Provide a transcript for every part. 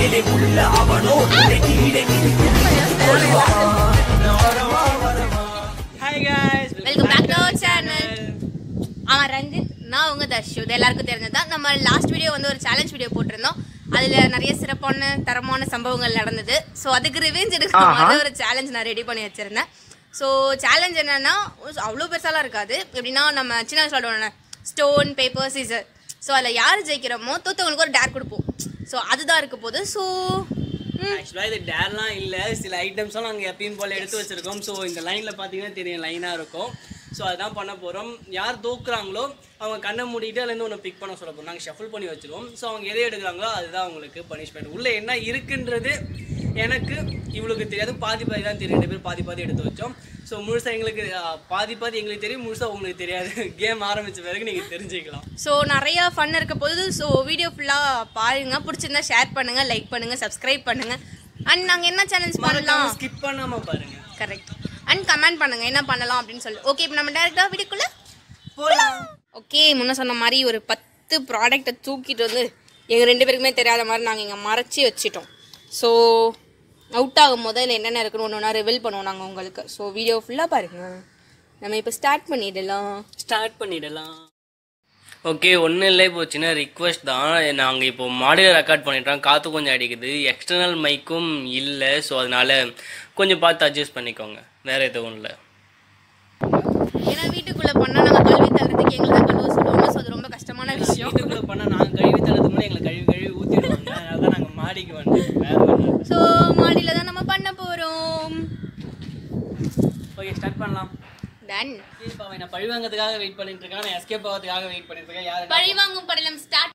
Hi guys welcome back to our channel ஆமா ரஞ்சித் நான் உங்க தர்ஷு இது எல்லாருக்கும் தெரிஞ்சதுதான் நம்ம லாஸ்ட் வீடியோ வந்து ஒரு சேலஞ்ச் வீடியோ போட்டிருந்தோம் அதுல நிறைய சிறப்பான தரமான சம்பவங்கள் நடந்தது ஸோ அதுக்கு ரிவெஞ்ச் எடுக்கிற மாதிரி ஒரு சேலஞ்ச் நான் ரெடி பண்ணி வச்சிருந்தேன் ஸோ சேலஞ்ச் என்னன்னா அவ்வளோ பெருசாலாம் இருக்காது எப்படின்னா நம்ம சின்ன வயசுல விளையாடுவோம்ல ஸ்டோன் பேப்பர் சீசர் ஸோ அதில் யார் ஜெயிக்கிறோமோ தோத்தவங்களுக்கு ஒரு டேர் கொடுப்போம் ஸோ அதுதான் இருக்க போகுது ஸோ ஆக்சுவலாக இது டேர்லாம் இல்லை சில ஐட்டம்ஸ்லாம் நாங்கள் எப்பயும் போல் எடுத்து வச்சிருக்கோம் ஸோ இந்த லைனில் பார்த்தீங்கன்னா தெரியும் லைனாக இருக்கும் ஸோ அதான் பண்ண போகிறோம் யார் தூக்குறாங்களோ அவங்க கண்ணை மூடிட்டு அதுலேருந்து ஒன்று பிக் பண்ண சொல்ல போகிறோம் நாங்கள் ஷஃபிள் பண்ணி வச்சிருவோம் ஸோ அவங்க எதை எடுக்கிறாங்களோ அதுதான் அவங்களுக்கு பனிஷ்மெண்ட் உள்ளே என்ன இருக்குன்றது எனக்கு இவளுக்கு தெரியாது பாதி பாதி தான் தெரியும் ரெண்டு பேர் பாதி பாதி எடுத்து வச்சோம் ஸோ முழுசாக எங்களுக்கு ஆ, பாதி பாதி எங்களுக்கு தெரியும் முழுசாக உங்களுக்கு தெரியாது கேம் ஆரம்பித்த பிறகு நீங்கள் தெரிஞ்சுக்கலாம் ஸோ நிறையா ஃபன் இருக்க போது ஸோ வீடியோ ஃபுல்லாக பாருங்க பிடிச்சிருந்தா ஷேர் பண்ணுங்க லைக் பண்ணுங்க சப்ஸ்கிரைப் பண்ணுங்க அண்ட் நாங்கள் என்ன சேலஞ்ச் பண்ணலாம் ஸ்கிப் பண்ணாமல் பாருங்கள் கரெக்ட் அண்ட் கமெண்ட் பண்ணுங்க என்ன பண்ணலாம் அப்படின்னு சொல்லி ஓகே இப்போ நம்ம டேரெக்டாக வீடியோக்குள்ள போகலாம் ஓகே முன்ன சொன்ன மாதிரி ஒரு பத்து ப்ராடக்ட்டை தூக்கிட்டு வந்து எங்கள் ரெண்டு பேருக்குமே தெரியாத மாதிரி நாங்கள் இங்கே மறைச்சி வச்சிட்டோம் ஸோ அவுட் ஆகும் முதல்ல என்னென்ன இருக்குன்னு ஒன்று ஒன்றா ரிவீல் பண்ணுவோம் நாங்கள் உங்களுக்கு ஸோ வீடியோ ஃபுல்லாக பாருங்க நம்ம இப்போ ஸ்டார்ட் பண்ணிடலாம் ஸ்டார்ட் பண்ணிடலாம் ஓகே ஒன்றும் இல்லை இப்போ சின்ன ரிக்வெஸ்ட் தான் நாங்கள் இப்போ மாடியில் ரெக்கார்ட் பண்ணிட்டோம் காற்று கொஞ்சம் அடிக்குது எக்ஸ்டர்னல் மைக்கும் இல்லை ஸோ அதனால கொஞ்சம் பார்த்து அட்ஜஸ்ட் பண்ணிக்கோங்க வேற எதுவும் இல்லை ஏன்னா வீட்டுக்குள்ளே பண்ணால் நாங்கள் கல்வி தள்ளுறதுக்கு எங்களை தான் கழுவ சொல்லுவாங்க ஸோ அது ரொம்ப கஷ்டமான விஷயம் வீட்டுக்குள்ளே பண்ணால் நாங்கள் கழுவி தரதுக்கு முன்னாடி எங்களை கழுவி கழுவி ஊற்றிடுவாங்க அதனால தான் நாங்கள் மாடிக்கு வந்தோம் வேற ஒன்றும் ஸோ மாடியில் தான் நம்ம பண்ண போகிறோம் ஓகே ஸ்டார்ட் பண்ணலாம் டன் இப்போ அவன் நான் பழிவாங்கிறதுக்காக வெயிட் பண்ணிட்டு இருக்கான் நான் எஸ்கேப் ஆகிறதுக்காக வெயிட் பண்ணிட்டு இருக்கேன் யாரு பழி வாங்கும் படலம் ஸ்டார்ட்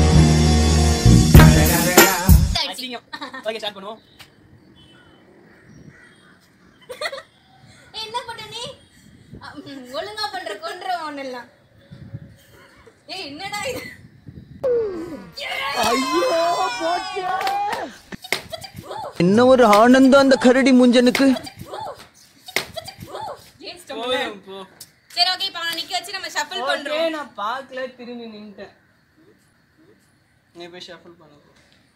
அசிங்கம் ஓகே ஸ்டார்ட் பண்ணுவோம் என்ன பண்ண நீ அ, ம், ஒழுங்கா பண்ற கொன்ற ஒண்ணு இல்ல ஏய் என்னடா இது என்ன ஒரு ஆனந்தம் அந்த கரடி முஞ்சனுக்கு போதும் போ சரி ஓகே இப்போ அவனை நிக்க வச்சு நம்ம ஷஃபிள் ஓகே பண்றோம் நான் பார்க்கல திரும்பி நின்ட்டேன் நீ போய் ஷஃபிள் பண்ண போ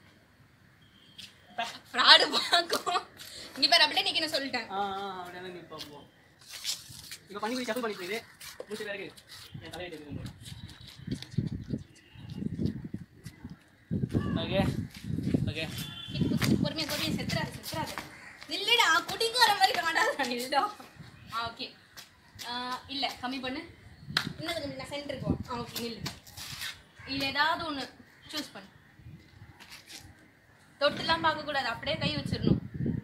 ஃப்ராடு பாக்கும் நீ பாரு அப்படியே நிக்கணும் சொல்லிட்டேன் ஆ ஆ அப்படியே நீ போ போ இப்போ பண்ணி போய் ஷஃபிள் பண்ணிட்டு இரு. மூச்சு வேற இருக்கு என் தலையை எடுக்குது ஓகே ஓகே பொறுமையா பொறுமையா செத்துறாரு செத்துறாரு இல்லடா குடிக்கார மாதிரி காண்டாத நில்டா ஆ ஓகே இல்ல கம்மி பண்ணு இன்னும் கொஞ்சம் நான் சென்டருக்கு வா ஆ ஓகே நில்லு இல்ல ஏதாவது ஒண்ணு சூஸ் பண்ணு தொட்டுலாம் பார்க்க கூடாது அப்படியே கை வச்சிடணும்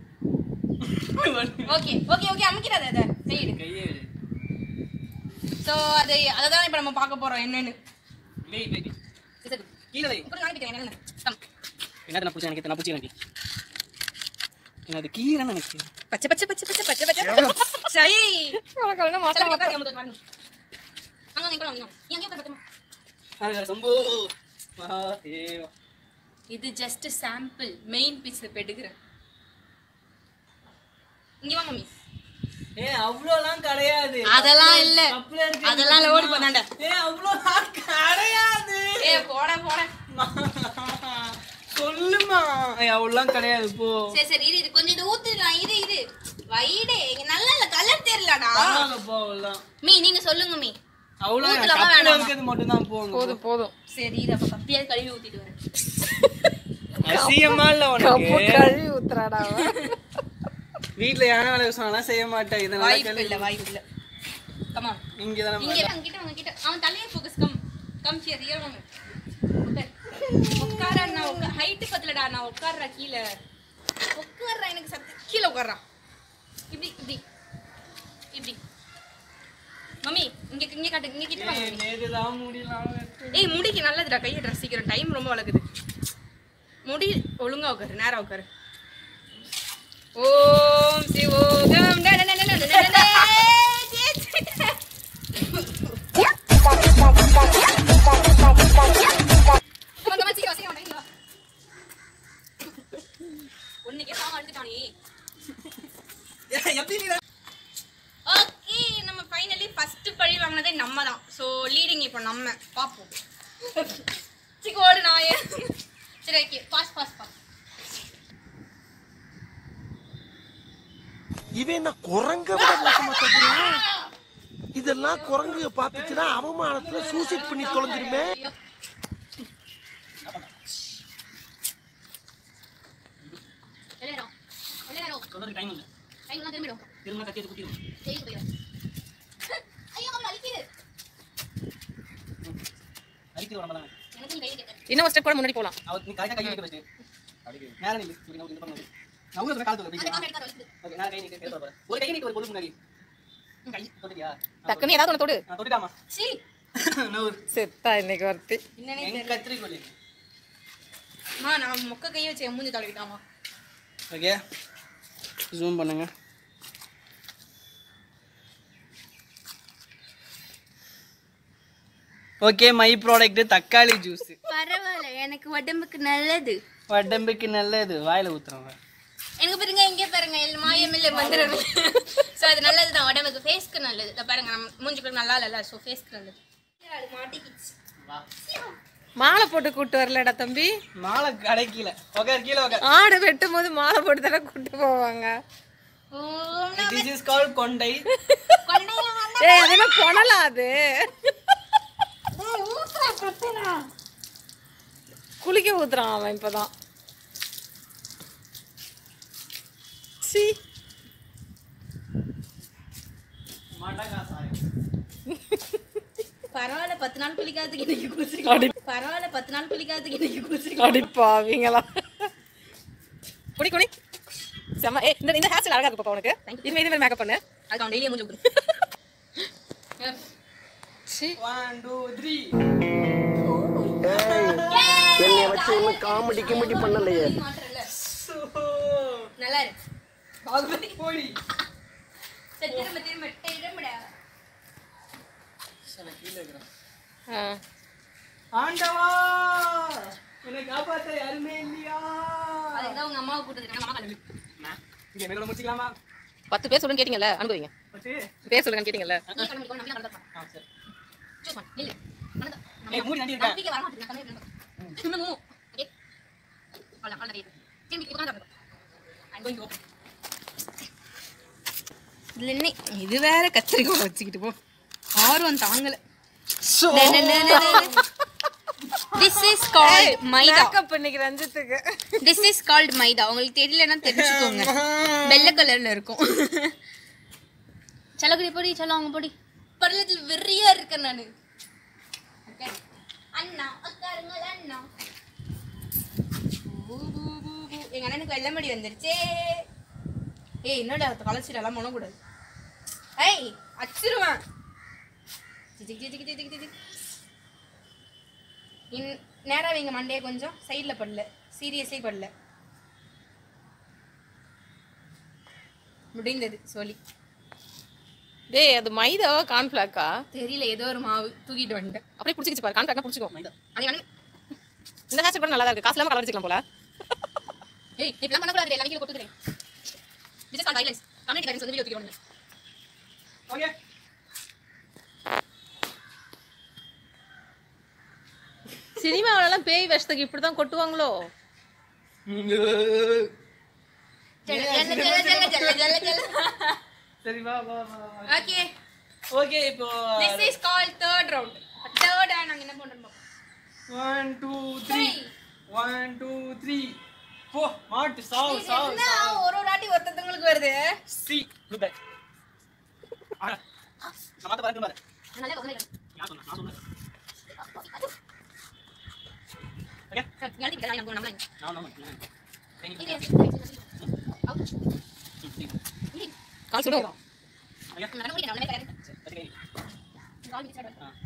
ஓகே ஓகே ஓகே அமைக்கிறாத அதை செய்யிடு கையே எடு ஸோ அது அதை தான் இப்போ நம்ம பார்க்க போறோம் என்னன்னு வெய் வெய் சரி, கீழே வை அப்புறம் நான் நினைக்கிறேன் என்ன கம் என்னது நான் பிடிச்சேன் எனக்கு நான் பிடிச்சேன் எனக்கு என்னது கீழே நினைக்கிறேன் பச்சை பச்சை பச்சை பச்சை பச்சை பச்சை சை சரி, உட்காரு, அமுது, உட்காரு. அங்க வந்து இங்க வாங்க. நீ அங்கேயே உட்காரு, பத்திரமா. சம்போ மகாதேவா இது ஜஸ்ட் சாம்பிள் மெயின் பீஸ் இப்ப எடுக்கிறேன் இங்க வா மம்மி ஏ அவ்வளோலாம் கிடையாது அதெல்லாம் இல்ல கப்புல இருக்கு அதெல்லாம் இல்ல, ஓடி போனாண்ட ஏ அவ்வளோலாம் கிடையாது ஏ போட போட சொல்லுமா ஏய் அவ்வளோலாம் கிடையாது போ சரி சரி இரு இது கொஞ்சம் இது ஊத்துடலாம் இரு இரு வைடே இங்க நல்லா இல்ல கலர் தெரியலடா பரவாயில்ல போ அவ்வளோலாம் மீ நீங்க சொல்லுங்க மீ அவ்வளோ ஊத்தலாமா கப்புல வேணாமா? இருக்கிறது மட்டும் தான் போங்க போதும் சரி இரு அப்ப கப்பியாவது கழுவி ஊத்திட்டு வரேன் அசியமா இல்ல உனக்கு வீட்ல யாரும் வேலை சொன்னாலும் செய்ய மாட்டேன் இதனால வாய்ப்பு இல்ல வாய்ப்பு இல்ல கமா இங்க தானே இங்க வா, அங்கிட்ட வாங்க கிட்ட அவன் தலையை focus come come here here வாங்க உட்கார் உட்கார நான் உட்கார் ஹைட் பத்தலடா நான் உட்கார்றா கீழே உட்கார்றா எனக்கு சத்து கீழே உட்கார்றா இப்படி இப்படி இப்படி மம்மி இங்க இங்க காட்டு இங்க கிட்ட வாங்க மம்மி. நேருதான் முடியலாம் ஏய் முடிக்கு நல்லதுடா கையை ட்ரெஸ் சீக்கிரம் டைம் ரொம்ப வளர்க்குது முடி ஒழுங்கா உட்காரு நேரா உட்காரு ஓம் சிவோகம் டே, டே, டே, டே, டே, டே, டே, டே. Come on, come on, சீக்கிரம், சீக்கிரம், டைம் வா. ஒண்ணுக்கே சாம அழுதுட்டானே. Okay, நம்ம finally first பழி வாங்கினதே நம்ம தான் ஸோ லீடிங் இப்போ நம்ம பார்ப்போம் சிக்கு ஓடு நாயே சரி ஓகே பாஸ் பாஸ் பாஸ் இவன் என்ன குரங்க விட மோசமா தப்புறான் இதெல்லாம் குரங்கு பார்த்துச்சுன்னா அவமானத்துல சூசைட் பண்ணி தொலைஞ்சிருமே வெளியேறும். வெளியேறும். சொல்றது டைம் இல்லை கைங்கெல்லாம் திரும்பிடும். திரும்ப கட்டி எடுத்து குத்திடுவோம் செய்து போயிடும். ஐயோ, மாமா, வலிக்குது. அடிக்கிற உடம்பெல்லாம் எனக்கு நீ கையை கேட்க. இன்னும் ஸ்டெப் கூட முன்னாடி போலாம் அவர் நீ கரெக்டாக கை வைக்க வச்சு மேலே நில்லு இப்படி நம்ம இந்த பக்கம் நில்லு. நான் ஊருக்கு கால் தூக்கு அந்த கால் எடுக்காத, வலிக்குது. ஓகே நான் கை நீட்டு எடுத்து வரேன் ஒரு கை நீட்டு ஒரு பொருள் முன்னாடி ம், கை தொட்டுட்டியா டக்குன்னு ஏதாவது ஒன்று தொடு நான் தொட்டுட்டாமா சீ, நான் ஒரு செத்தா இன்னைக்கு ஒருத்தி என்னன்னே எங்க தெரியல. கத்திரிக்கோள் அம்மா, நான் மொக்க கையை வச்சு என் மூஞ்சி தடவிட்டாமா. ஓகே ஜூம் பண்ணுங்க ஓகே மை ப்ராடக்ட் தக்காளி ஜூஸ் பரவாயில்ல எனக்கு உடம்புக்கு நல்லது உடம்புக்கு நல்லது வாயில ஊத்துறவங்க எனக்கு பாருங்க இங்கே பாருங்க எல்லாம் மாயம் இல்லை மந்திரம் ஸோ அது நல்லது தான் உடம்புக்கு ஃபேஸ்க்கு நல்லது இதை பாருங்க நம்ம மூஞ்சிக்கு நல்லா இல்லைல்ல ஸோ ஃபேஸ்க்கு நல்லது அது மாட்டிக்கிச்சு மாலை போட்டு கூட்டு வரலடா தம்பி மாலை கிடைக்கல உக்கார் கீழே உக்கார் ஆடு வெட்டும் போது மாலை போட்டு தானே கூட்டு போவாங்க ஓம் திஸ் இஸ் கால் கொண்டை கொண்டையில வந்தா ஏய் அது என்ன கொணலாம் அது ஊசுற பிரச்சனை குளிக்க ஊத்துறான் அவன் இப்பதான் சி பரவாயில்ல பத்து நாள் குளிக்காததுக்கு இன்னைக்கு குளிச்சிருக்கோம் பரவாயில்ல பத்து நாள் குளிக்காததுக்கு இன்னைக்கு குளிச்சிருக்கோம் அடிப்பாவீங்களா குடி குடி செம்ம ஏ இந்த இந்த ஹேர் ஸ்டைல் அழகா இருக்கு பாப்பா உனக்கு இனிமே இதே மாதிரி மேக்கப் பண்ணு அதுக்கு அவன் டெய்லியும் மூஞ்சி ஊத்துது. சி ஒன் டூ த்ரீ என்னைய வச்சு ஒன்னும் காமெடி கிமெடி பண்ணலையே மாத்திரல்ல. நல்லா இருக்கு போடி சரி, திரும்ப திரும்ப திரும்படா சில கீழே இருக்கிறேன் ஆ. ஆண்டவா என்னை காப்பாத்த யாருமே இல்லையா அதுக்கு தான் உங்க அம்மாவை கூட்டு அம்மா கலந்து இங்க மேல முடிச்சுக்கலாமா பத்து பேர் சொல்லுன்னு கேட்டீங்கல்ல அனுபவிங்க பத்து பேர் சொல்லுங்கன்னு கேட்டீங்கல்ல நீ கலந்து முடிக்கணும் நம்ம கலந்து ஆ சரி சூஸ் பண்ணு நில்லு கலந்து ஏய் மூடி நடி இருக்கேன் நம்பிக்கை வர மாட்டேங்குது நான் கலந்து இன்னும் மூ ஓகே அவ்வளோ அவ்வளோ திரும்பி இப்போ கலந்து ஐம் கோயிங் டு ஓப்பன் இதுல என்ன இது வேற கத்திரிக்காய் வச்சுக்கிட்டு போ ஆர்வம் தாங்கல this is called maida makeup இன்னைக்கு ரஞ்சித்துக்கு திஸ் இஸ் கால்ட் மைதா உங்களுக்கு தெரியலன்னா தெரிஞ்சுக்கோங்க வெள்ளை கலர்ல இருக்கும் செலகுடி பொடி செல்ல அவங்க பொடி பரலத்தில் வெறியா இருக்கேன் நானு Okay. அண்ணா உட்காருங்கள் அண்ணா பூ, பூ, பூ, பூ. எங்க அண்ணனுக்கு வெள்ளமடி வந்துருச்சே ஏய் என்னடா கலச்சிட்டு எல்லாம் பண்ணக்கூடாது ஏய் அச்சிருவேன் ஜிஜிக் ஜிஜிக் ஜிஜிக் ஜிஜிக். இன் நேரா வைங்க மண்டையை கொஞ்சம் சைடில் படல சீரியஸே படல முடிந்தது சொல்லி டேய் அது மைதாவா கார்ன்ஃபிளாக்கா தெரியல ஏதோ ஒரு மாவு தூக்கிட்டு வந்துட்டேன் அப்படியே பிடிச்சிக்கிச்சு பாரு கார்ன்ஃபிளாக்கா பிடிச்சிக்கோ அது வந்து இந்த ஹேர் கூட நல்லா தான் இருக்கு காசு இல்லாம கலர் வச்சுக்கலாம் போல ஏய் இப்படிலாம் பண்ணக்கூடாது எல்லாமே கீழே கொட்டுக்கிறேன் this is call guidelines community guidelines வந்து வீடியோ தூக்கிட்டு ஓகே சினிமாவிலலாம் பேய் வேஷத்துக்கு இப்படிதான் கொட்டுவாங்களோ சரி வா வா வா ஓகே ஓகே இப்போ this is call third round third நாங்க என்ன பண்றோம் one two three one two three போ மாட்டு சாவு சாவு என்ன ஒரு ஒரு வாட்டி ஒருத்தவங்களுக்கு வருது சி குட் பை நான் மாத்த பாருங்க பாரு நல்லா உட்காந்து யார் சொன்னா நான் சொன்னேன் ஓகே எழுதி நான் நம்மள நான் நான் தேங்க் இது யூ கால் சுடும் ஓகே நடந்து முடியும் நம்மளே கரெக்ட் ஓகே கால் பிடிச்சாடு ஆ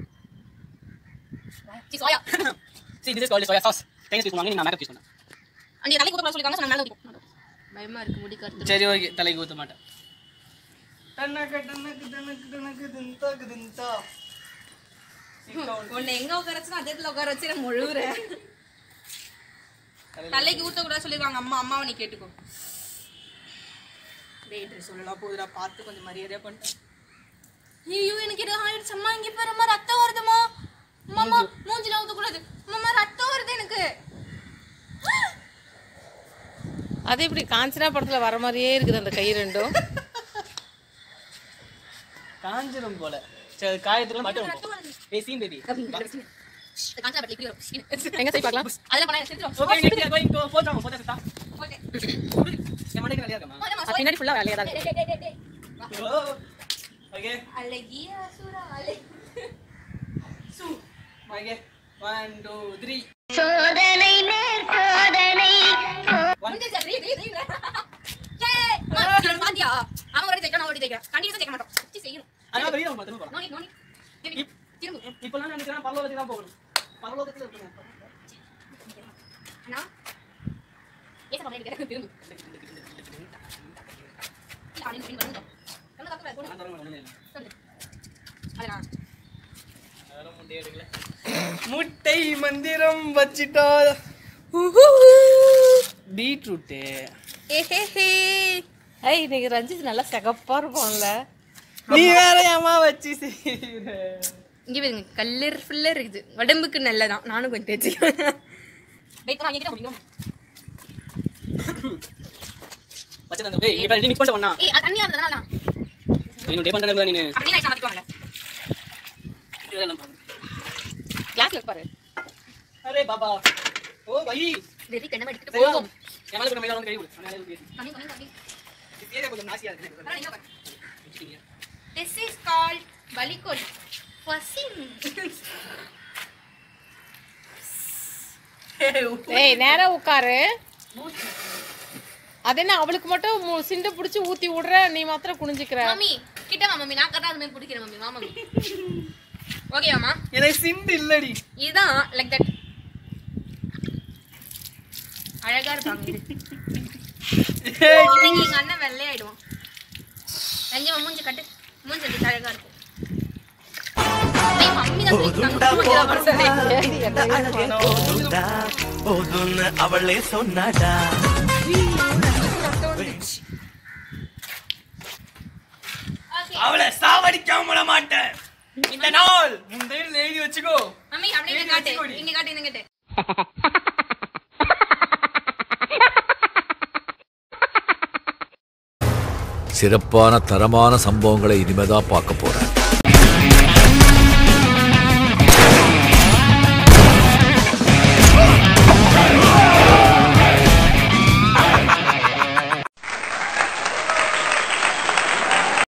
see soya See, this is called soya sauce. Thanks use பண்ணுவாங்க நான் மேக்கப் யூஸ் பண்ணேன் அன்னைக்கு தலைக்கு ஊத்த சொல்லிருக்காங்க so நான் மேல ஊத்திப்போம் பயமா இருக்கு முடி கருத்து சரி ஓகே தலைக்கு ஊற்ற மாட்டேன் டனக்கு டனக்கு டனக்கு டனக்கு தின்தாக்கு தின்தா உன்னை எங்க உட்கார வச்சு அதே இடத்துல உட்கார வச்சு நான் முழுகுறேன் தலைக்கு ஊத்த கூட சொல்லிருக்காங்க அம்மா அம்மாவை நீ கேட்டுக்கோ வெயிட் சொல்லலாம் போதுடா பார்த்து கொஞ்சம் மரியாதையா பண்ணிட்டேன் ஐயோ எனக்கு எதுவும் ஆயிடுச்சு அம்மா இங்க பாரு அம்மா ரத்தம் வருதுமா மாமா மூஞ்சில ஊத்தக்கூடாது மாமா ரத்தம் வருது எனக்கு அது எப்படி காஞ்சனா படத்துல வர மாதிரியே இருக்குது அந்த கை ரெண்டும் காஞ்சிரும் போல சரி காயத்துக்குள்ள மட்டும் ஏய் சீன் பேபி எங்க சை பார்க்கலாம் அதெல்லாம் பண்ணா செத்துரும் ஓகே நெக்ஸ்ட் கோயிங் டு போட்றாங்க போட்டா செத்தா ஓகே என் மண்டைக்கு நிறைய இருக்கமா அது பின்னாடி ஃபுல்லா வேலையா தான் இருக்கு. ஓகே அழகிய அசுரா அழகி சு ஓகே 1 2 3 முடிஞ்சிருச்சு, த்ரீ, த்ரீ, த்ரீ. ஏய், அம்மா, இது பாத்தியா? அவன் ஒரு தைக்கணும், அவன் ஒரு தைக்கிறா. continuous ஆ தைக்க மாட்டோம். வச்சு செய்யணும். அதான் வெளிய வா திரும்ப No need, no need. திரும்பி, திரும்பு. இப்பலாம் நினைக்கிறேன் பரலோகத்துக்கு தான் போகணும் பரலோகத்துல இருக்கணும் அண்ணா, ஏசப்பா பண்ணிட்டு இருக்காரு, திரும்பு. இல்ல, அவனுக்கு திரும்பி வரணும். கண்ணை தப்பு, போடு. நான் தர மாட்டேன் சொல்லு. அதெல்லாம். முட்டை மந்திரம் வச்சிட்டா பீட்ரூட்டு ஏஹேஹே. ஏய் இன்னைக்கு ரஞ்சித் நல்லா சிகப்பா இருப்பான்ல நீ வேற ஏமா வச்சு செய்யுற இங்க பாருங்க கல்லர் ஃபுல்லா இருக்குது உடம்புக்கு நல்லதான் நானும் கொஞ்சம் தேய்ச்சிக்கிறேன் வெயிட் பண்ணா என்கிட்ட முடியும் வச்சு தந்தேன் ஏய் இப்ப நீ மிக்ஸ் பண்ணிட்டு வந்தா ஏய் அது தண்ணியா இருந்ததுனால தான். நீ டே பண்றேன் நீ அப்படியே நான் சாப்பிட்டுவாங்க இதெல்லாம் பாரு. கிளாஸ்ல இருப்பாரு அரே பாபா ஓ பாய் வெறி கண்ணமா எடுத்துட்டு போவோம் போவோம் என்னால கூட மேல வந்து கை கொடு நான் கை கம்மி பண்ணி கம்மி இது ஏரியா கொஞ்சம் நாசியா இருக்கு அப்புறம் எங்க பாரு திஸ் இஸ் கால்ட் பலிகோல் பசிங் ஏய் நேரா உட்காரு அது என்ன அவளுக்கு மட்டும் மு- சிண்டை புடிச்சு ஊத்தி விடுற நீ மாத்திரம் குனிஞ்சுக்கிற மம்மி கிட்ட வா மம்மி நான் கரெக்டா அது மாதிரி பிடிக்கிறேன் மம்மி வா மம்மி ஓகே மாமா எனக்கு சிண்டு இல்லடி இதுதான் லைக் தட் அழகா இருப்பாங்க இது இன்னைக்கு எங்க அண்ணன் வெள்ளையாயிடுவான் ரஞ்சிமா மூஞ்சி கட்டு மூஞ்சி அப்படி அழகா இருக்கும் ஏய், மம்மி தான் சொல்லிருக்காங்க. போதும்னு அவளே சொன்னாடா Okay. அவளை சாவடிக்காம விட மாட்டேன் இந்த நாள் முந்தைய எழுதி வச்சுக்கோ மம்மி அப்படியே இங்க காட்டு இங்க காட்டு இங்க காட்டு சிறப்பான தரமான சம்பவங்களை இனிமேதான் பார்க்க போறேன்